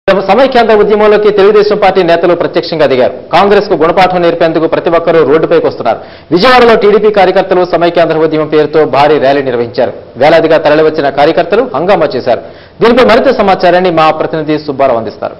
Samaikyandhra ఉద్యమంలోకి Telugu Desam party నేతలు ప్రత్యక్షంగా దిగారు కాంగ్రెస్ కు గుణపాఠం నేర్పేందుకు ప్రతి ఒక్కరూ రోడ్డుపైకి వస్తున్నారు విజయవాడలో టీడీపీ కార్యకర్తలు సమైక్యాంధ్ర ఉద్యమం పేరుతో భారీ ర్యాలీ నిర్వహించారు వేలాదిగా తరలివచ్చిన కార్యకర్తలు హంగామా చేశారు దీనిపై మరింత సమాచారాన్ని మా ప్రతినిధి సుబ్బారావు అందిస్తారు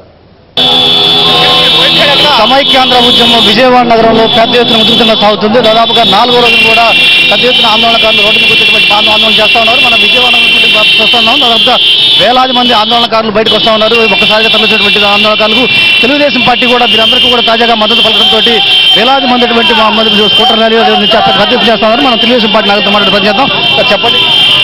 సమైక్యాంధ్ర ఉద్యమం విజయవాడ నగరంలో పెద్ద ఎత్తున ఉధృతంగా సాగుతుంది దాదాపుగా నాలుగో రోజు కూడా పెద్ద ఎత్తున ఆందోళనకారులు రోడ్డు మీద వచ్చేటువంటి ఆందోళన ఆందోళన చేస్తా ఉన్నారు మనం విజయవాడ నుంచి చూస్తున్నాం దాదాపుగా వేలాది మంది ఆందోళనకారులు బయటకు వస్తా ఉన్నారు ఒక్కసారిగా తరలించినటువంటి ఆందోళనకారులకు తెలుగుదేశం పార్టీ కూడా వీరందరికీ కూడా తాజాగా మద్దతు పలకడంతో వేలాది మంది అటువంటి మా మంది స్కూటర్ ర్యాలీ పెద్ద ఎత్తున చేస్తా ఉన్నారు మనం తెలుగుదేశం పార్టీ నాయకులతో మాట్లాడి పని చేద్దాం సార్ చెప్పండి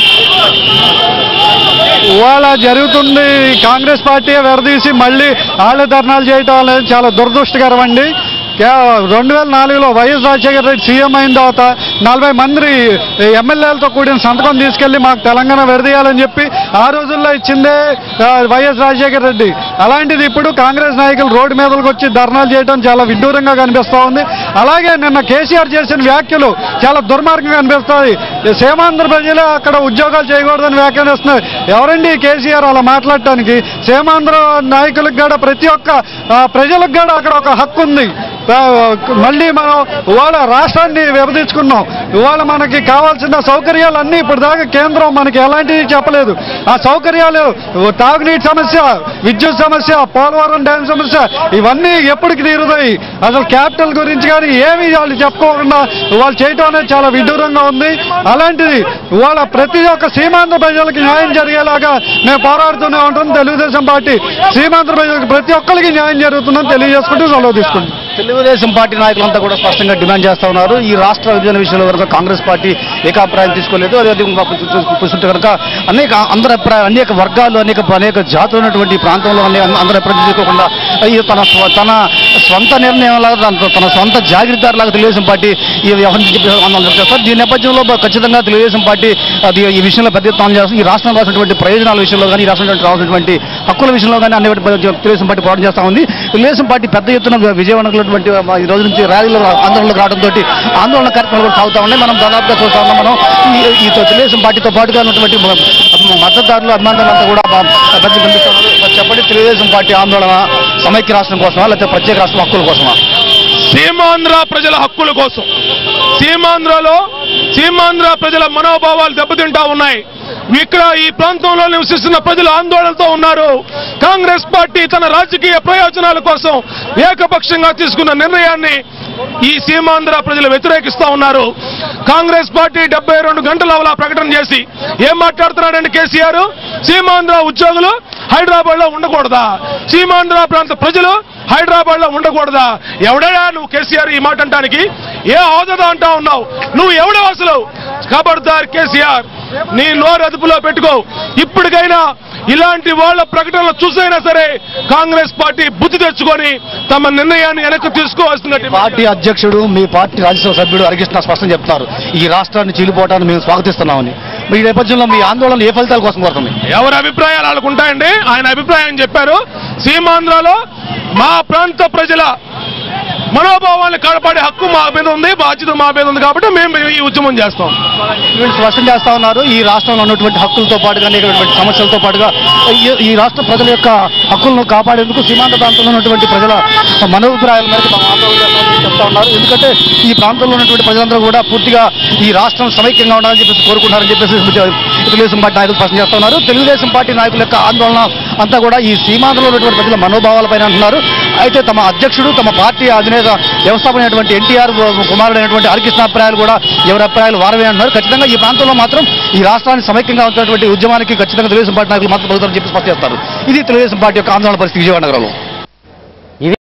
ఇవాళ జరుగుతుంది కాంగ్రెస్ పార్టీ విడదీసి మళ్ళీ ఆళ్ళ ధర్నాలు చేయటం అనేది చాలా దురదృష్టకరం అండి రెండు వేల నాలుగులో వైఎస్ రాజశేఖర రెడ్డి సీఎం అయిన తర్వాత నలభై మంది ఎమ్మెల్యేలతో కూడిన సంతకం తీసుకెళ్లి మాకు తెలంగాణ విడదీయాలని చెప్పి ఆ రోజుల్లో ఇచ్చిందే ఆ, వైఎస్ రాజశేఖర రెడ్డి అలాంటిది ఇప్పుడు కాంగ్రెస్ నాయకులు రోడ్డు మీదకి వచ్చి ధర్నాలు చేయడం చాలా విడ్డూరంగా కనిపిస్తా ఉంది అలాగే నిన్న కేసీఆర్ చేసిన వ్యాఖ్యలు చాలా దుర్మార్గంగా కనిపిస్తాయి సీమాంధ్ర ప్రజలే అక్కడ ఉద్యోగాలు చేయకూడదని వ్యాఖ్యానిస్తున్నారు ఎవరండి ఈ కేసీఆర్ అలా మాట్లాడటానికి సీమాంధ్ర నాయకులకు కూడా ప్రతి ఒక్క ఆ, ప్రజలకు కూడా అక్కడ ఒక హక్కు ఉంది ఆ, మళ్ళీ మనం ఇవాళ రాష్ట్రాన్ని విభజించుకున్నాం ఇవాళ మనకి కావాల్సిన సౌకర్యాలు అన్నీ ఇప్పుడు దాకా కేంద్రం మనకి ఎలాంటివి చెప్పలేదు ఆ సౌకర్యాలు తాగునీటి సమస్య విద్యుత్ సమస్య పోలవరం డ్యామ్ సమస్య ఇవన్నీ ఎప్పటికి తీరుతాయి అసలు క్యాపిటల్ గురించి కానీ ఏమీ వాళ్ళు చెప్పుకోకుండా వాళ్ళు చేయటం అనేది చాలా విడ్డూరంగా ఉంది అలాంటిది ఇవాళ ప్రతి ఒక్క సీమాంధ్ర ప్రజలకి న్యాయం జరిగేలాగా మేము పోరాడుతూనే ఉంటాం తెలుగుదేశం పార్టీ సీమాంధ్ర ప్రజలకు ప్రతి ఒక్కరికి న్యాయం జరుగుతుందని తెలియజేసుకుంటూ సెలవు తీసుకుంటాం తెలుగుదేశం పార్టీ నాయకులంతా కూడా స్పష్టంగా డిమాండ్ చేస్తా ఉన్నారు ఈ రాష్ట్ర విభజన విషయంలో కనుక కాంగ్రెస్ పార్టీ ఏకాభిప్రాయం తీసుకోలేదు అదేవిధంగా చూస్తుంటే కనుక అనేక అందరి అభిప్రాయం అనేక వర్గాలు అనేక అనేక జాతులు ఉన్నటువంటి ఈ ప్రాంతంలో అనే అందరి అభిప్రాయం తీసుకోకుండా ఈ తన స్వ- తన స్వంత నిర్ణయం లాగా తన- తన సొంత జాగ్రత్త లాగా తెలుగుదేశం పార్టీ ఈ వ్యవహారం చెప్పి ఆందోళన చేస్తారు దీని నేపథ్యంలో బ- ఖచ్చితంగా తెలుగుదేశం పార్టీ అది ఈ విషయంలో పెద్ద ఎత్తున ఆందోళన చేస్తుంది ఈ రాష్ట్రం రాసినటువంటి ప్రయోజనాల విషయంలో కానీ ఈ రాష్ట్రం రావాల్సినటువంటి హక్కుల విషయంలో కానీ అన్ని తెలుగుదేశం పార్టీ పోరాటం చేస్తా ఉంది తెలుగుదేశం పార్టీ పెద్ద ఎత్తున విజయవాడలో ఉన్నటువంటి ఈ రోజు నుంచి ర్యాలీలో ఆందోళనకు రావడంతో ఆందోళన కార్యక్రమాలు కూడా సాగుతా ఉన్నాయి మనం దాదాపుగా చూస్తా ఉన్నాం మనం ఈ- ఈ తెలుగుదేశం పార్టీతో పాటుగా ఉన్నటువంటి మ- మద్దతుదారులు అభిమానులంతా కూడా పెద్ద కనిపిస్తున్నారు మరి చెప్పండి తెలుగుదేశం పార్టీ ఆందోళన సమైక్య రాష్ట్రం కోసమా లేకపోతే ప్రత్యేక రాష్ట్రం హక్కుల కోసమా సీమాంధ్ర ప్రజల హక్కుల కోసం సీమాంధ్రలో సీమాంధ్ర ప్రజల మనోభావాలు దెబ్బతింటా ఉన్నాయి ఇక్కడ ఈ ప్రాంతంలో నివసిస్తున్న ప్రజలు ఆందోళనతో ఉన్నారు కాంగ్రెస్ పార్టీ తన రాజకీయ ప్రయోజనాల కోసం ఏకపక్షంగా తీసుకున్న నిర్ణయాన్ని ఈ సీమాంధ్ర ప్రజలు వ్యతిరేకిస్తా ఉన్నారు కాంగ్రెస్ పార్టీ డెబ్బై రెండు గంటల అవలా ప్రకటన చేసి ఏం మాట్లాడుతున్నాడండి కేసీఆర్ సీమాంధ్ర ఉద్యోగులు హైదరాబాద్ లో ఉండకూడదా సీమాంధ్ర ప్రాంత ప్రజలు హైదరాబాద్ లో ఉండకూడదా ఎవడయా నువ్వు కేసీఆర్ ఈ మాట అంటానికి ఏ హోదా అంటా ఉన్నావు నువ్వు ఎవడవు అసలు ఖబర్దార్ కేసీఆర్ నీ నోరు అదుపులో పెట్టుకో ఇప్పటికైనా ఇలాంటి వాళ్ళ ప్రకటనలు చూసైనా సరే కాంగ్రెస్ పార్టీ బుద్ధి తెచ్చుకొని తమ నిర్ణయాన్ని వెనక్కి తీసుకోవాల్సిందంటే పార్టీ అధ్యక్షుడు మీ పార్టీ రాజ్యసభ సభ్యుడు హరికృష్ణ స్పష్టం చెప్తారు ఈ రాష్ట్రాన్ని చీలిపోవటాన్ని మేము స్వాగతిస్తున్నామని ఈ నేపథ్యంలో మీ ఆందోళన ఏ ఫలితాల కోసం కోరుతుంది ఎవరి అభిప్రాయాలు వాళ్ళకు ఉంటాయండి ఆయన అభిప్రాయం చెప్పారు సీమాంధ్రలో మా ప్రాంత ప్రజల మనోభావాన్ని కాపాడే హక్కు మా మీద ఉంది బాధ్యత మా మీద ఉంది కాబట్టి మేము ఈ ఉద్యమం చేస్తాం వీళ్ళు స్పష్టం చేస్తా ఉన్నారు ఈ రాష్ట్రంలో ఉన్నటువంటి హక్కులతో పాటుగా అనేకటువంటి సమస్యలతో పాటుగా ఈ- ఈ రాష్ట్ర ప్రజల యొక్క హక్కులను కాపాడేందుకు సీమాంత ప్రాంతంలో ఉన్నటువంటి ప్రజల మనోభిప్రాయాల మేరకు తాము ఆందోళన చేస్తామని చెప్తా ఉన్నారు ఎందుకంటే ఈ ప్రాంతంలో ఉన్నటువంటి ప్రజలందరూ కూడా పూర్తిగా ఈ రాష్ట్రం సమైక్యంగా ఉండాలని చెప్పేసి కోరుకుంటారని చెప్పేసి తెలుగుదేశం పార్టీ నాయకులు స్పష్టం చేస్తా ఉన్నారు తెలుగుదేశం పార్టీ నాయకుల యొక్క ఆందోళన అంతా కూడా ఈ సీమాంధ్రలో ఉన్నటువంటి ప్రజల మనోభావాలపైన అంటున్నారు అయితే తమ అధ్యక్షుడు తమ పార్టీ అధినేత వ్యవస్థాపనైనటువంటి ఎన్టీఆర్ కుమారుడైనటువంటి హరికృష్ణ అభిప్రాయాలు కూడా ఎవరి అభిప్రాయాలు వారవే అంటున్నారు ఖచ్చితంగా ఈ ప్రాంతంలో మాత్రం ఈ రాష్ట్రాన్ని సమైక్యంగా ఉంచినటువంటి ఉద్యమానికి ఖచ్చితంగా తెలుగుదేశం పార్టీ నాయకులు మాత్రం పలుకుతారని చెప్పి స్పష్టం చేస్తారు ఇది తెలుగుదేశం పార్టీ యొక్క ఆందోళన పరిస్థితి విజయవాడ నగరంలో